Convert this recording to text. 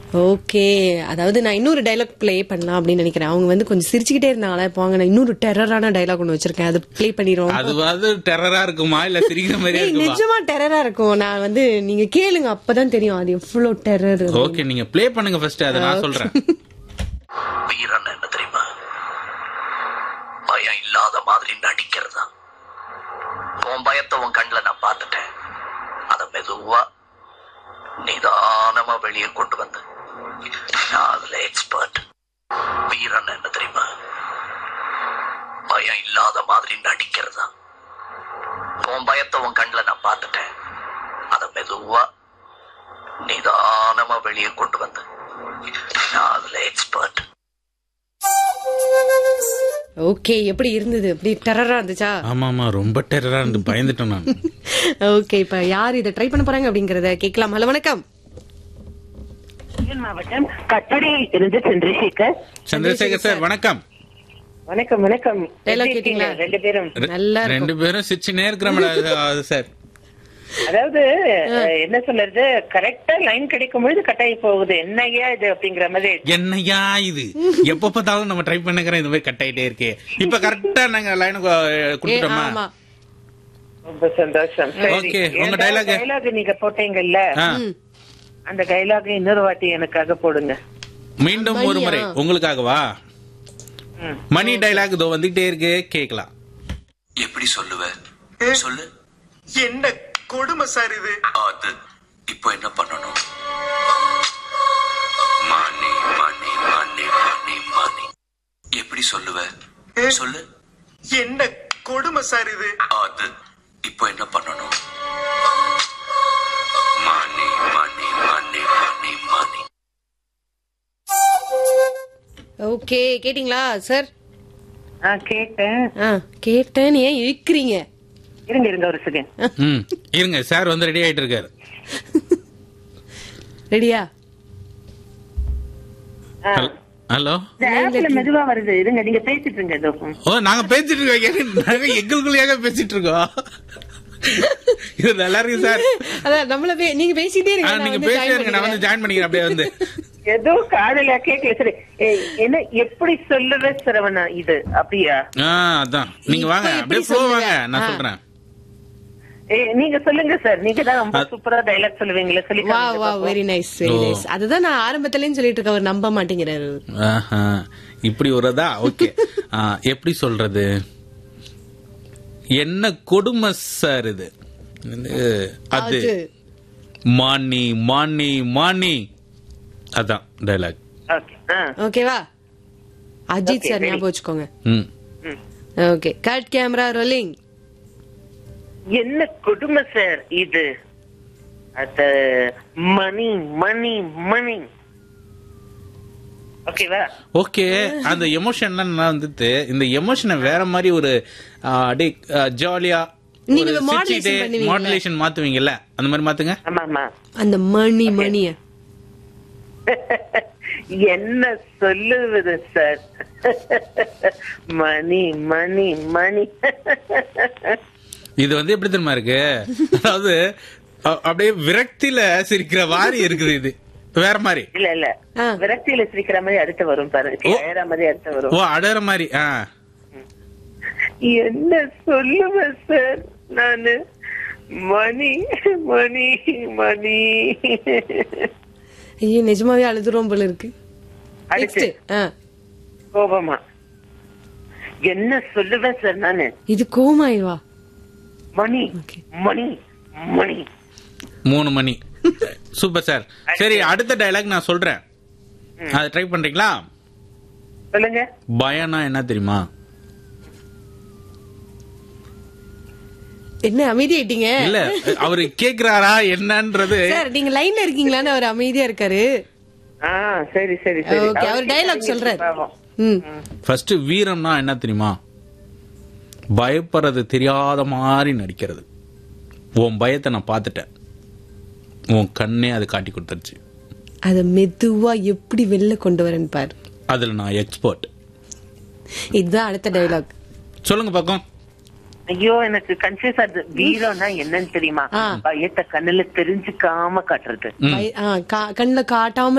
Okay அதாவது நான் இன்னொரு டைலாக் ப்ளே பண்ணலாம் அப்படின்னு நினைக்கிறேன் அவங்க வந்து கொஞ்சம் சிரிச்சுக்கிட்டே இருந்தாங்களா இப்போ வாங்க நான் இன்னொரு டெரரான டைலாக் ஒன்று வச்சிருக்கேன் அது ப்ளே பண்ணிடுவோம் அதுவாது டெரரா இருக்குமா இல்ல சிரிக்கிற மாதிரியா ஏய், இருக்குமா நிஜமா டெரரா இருக்கும் நான் வந்து நீங்க கேளுங்க அப்பதான் தெரியும் அது எவ்வளவு டெரர் ஓகே நீங்க ப்ளே பண்ணுங்க ஃபர்ஸ்ட் அதை நான் சொல்றேன் வீரன் என்ன தெரியுமா பயம் இல்லாத மாதிரி நடிக்கிறதா உன் பயத்தை உன் கண்ணுல நான் பார்த்துட்டேன் அத மெதுவா நிதானமா வெளியே கொண்டு வந்து நான் அதுல எக்ஸ்பர்ட் வீரன் என்ன தெரியுமா பயம் இல்லாத மாதிரி நடிக்கிறதா உன் பயத்தை உன் கண்ணுல நான் பார்த்துட்டேன் அத மெதுவா நிதானமா வெளியே கொண்டு வந்து நான் அதுல எக்ஸ்பர்ட் ஓகே எப்படி இருந்தது அப்படி டெரரா இருந்துச்சா ஆமா ஆமா ரொம்ப டெரரா இருந்து பயந்துட்டேன் நான் ஓகே இப்ப யார் இதை ட்ரை பண்ண போறாங்க அப்படிங்கறத கேட்கலாம் ஹலோ வணக்கம் வேலூர் மாவட்டம் கட்டடையில் இருந்து சந்திரசேகர் சந்திரசேகர் சார் வணக்கம் வணக்கம் வணக்கம் Dialogue எப்படி இருக்கீங்க? கேட்டீங்களா? ரெண்டு பேரும் ரெ- நல்லா இருக்கும். ரெண்டு பேரும் சிரிச்சுனே இருக்கிறோம் சார் அதாவது அஹ், என்ன சொல்றது கரெக்டா லைன் கிடைக்கும் பொழுது கட்டாயி போகுது என்னையா இது அப்படிங்கிற மாதிரி என்னையா இது எப்ப பார்த்தாலும் நம்ம ட்ரை பண்ணுக்கிறோம் இந்த மாதிரி கட் ஆயிட்டே இருக்கே இப்ப கரெக்டா நாங்க லைனுக்கு ஏ, கொடுத்துட்டோமா ஆமா ரொம்ப சந்தோஷம் Okay, உங்க dialogue. டைலாக் நீங்க போட்டீங்கல்ல ஆ, அந்த டைலாக் இன்னொரு வாட்டி எனக்காக போடுங்க மீண்டும் ஒரு முறை உங்களுக்காகவா ம். மணி டைலாக் இதோ வந்துகிட்டே இருக்கு கேக்கலாம் எப்படி சொல்லுவ சொல்லு என்ன கொடுமை சார் இது அது இப்போ என்ன பண்ணணும் மணி மணி மணி மணி மணி எப்படி சொல்லுவ சொல்லு என்ன கொடுமை சார் இது அது இப்போ என்ன பண்ணணும் மணி மணி மணி மணி மணி ஓகே கேட்டிங்களா சார் ஆ கேட்டேன் ஆ கேட்டேன் ஏன் இழுக்கிறீங்க இருங்க இருங்க ஒரு செகண்ட் ம் இருங்க சார் வந்து ரெடி ஆயிட்டு இருக்காரு ரெடியா ஹலோ ஆப்ல மெதுவா வருது இருங்க நீங்க பேசிட்டு இருங்க இதோ ம். ஓ நாங்க பேசிட்டு இருக்கோம் நாங்க எங்களுக்குள்ளேயாக பேசிட்டு இருக்கோம் இது நல்லா இருக்கு சார் அதான் நம்மள பே- நீங்க பேசிட்டே ஆ, இருங்க நான் நீங்க வந்து join பேசுங்க நான் வந்து பண்ணிக்கிறேன். ஜாயின் பண்ணிக்கிறேன் அப்படியே வந்து ஏதோ காதல கேட்கல சரி ஏய், என்ன எப்படி சொல்லுவ சரவணா இது அப்படியா ஆ அதான் நீங்க வாங்க இப்ப அப்படியே எப்படி ஃப்ளோ சொல்லுங்க? வாங்க நான் ஆ. சொல்றேன் ஏய், நீங்க சொல்லுங்க சார் நீங்க தான் ரொம்ப அது- சூப்பரா டைலாக் சொல்லுவீங்களே சொல்லி வா காமிங்க வா பாப்போம். Very nice very oh. Nice அதுதான் நான் ஆரம்பத்துலயும் சொல்லிட்டு இருக்கேன் அவர் நம்ப மாட்டேங்கிறாரு ஆஹா, இப்படி வருதா ஓகே எப்படி சொல்றது என்ன கொடுமை சார் இது இது, அது அது. மானி மானி மானி அதான் டைலாக் Okay. ஆ. ஓகேவா அஜித் Okay, சார் ready. ஞாபகம் வச்சுக்கோங்க ம் ம். ஓகே கட் கேமரா ரோலிங் என்ன கொடுமை சார் இது அத மணி மணி மணி ஓகேவா ஓகே அந்த எமோஷன்லாம் நான் வந்துட்டு இந்த எமோஷனை வேற மாதிரி ஒரு ஆ, அப்படியே ஜாலியா நீங்க modulation பண்ணுவீங்கல்ல? மாடுலேஷன் மாத்துவீங்கல்ல அந்த மாதிரி மாத்துங்க ஆமா ஆமா அந்த மணி மணிய என்ன சொல்லுவது சார் மணி மணி மணி இது வந்து எப்படி தெரியுமா இருக்கு அதாவது அ- அப்படியே விரக்தியில சிரிக்கிற மாதிரி இருக்குது இது வேற மாதிரி இல்ல இல்ல ஆ. விரக்தியில சிரிக்கிற மாதிரி அடுத்து வரும் பாருங்க ஓ. அழற மாதிரி அடுத்து ஓ வரும் அடற மாதிரி ஆ என்ன சொல்லுவேன் சார் நானு மணி மணி மணி ஐயோ நிஜமாவே அழுதுறோம் போல இருக்கு அடுத்து நெக்ஸ்ட் ஆ கோபமா என்ன சொல்லுவேன் சார் நானு இது கோமாயிவா மணி Okay. மணி மணி மூணு மணி சூப்பர் சார் சரி அடுத்த டைலாக் நான் சொல்றேன் அதை ட்ரை பண்றீங்களா சொல்லுங்க பயம்னா என்ன தெரியுமா என்ன அமைதியாயிட்டீங்க இல்ல அவரு கேக்குறாரா என்னன்றது சார் நீங்க லைன்ல இருக்கீங்களான்னு அவர் அமைதியா இருக்காரு ஆ சரி சரி சரி ஓகே அவர் டைலாக் சொல்றாரு பாவம். ம் ஃபர்ஸ்ட் வீரம்னா என்ன தெரியுமா பயப்படுறது தெரியாத மாதிரி நடிக்கிறது உன் பயத்தை நான் பார்த்துட்டேன் உன் கண்ணே அது காட்டி கொடுத்துருச்சு அத மெதுவா எப்படி வெளில கொண்டு வரேன்னு பாரு அதுல நான் எக்ஸ்பர்ட் இதுதான் அடுத்த டைலாக் சொல்லுங்க பக்கம் ஐயோ எனக்கு கன்ஃபியூஸ் ஆகுது வீரம்னா என்னன்னு தெரியுமா ஆ. பயத்தை கண்ணுல தெரிஞ்சுக்காம காட்டுறது ம் கண்ணுல காட்டாம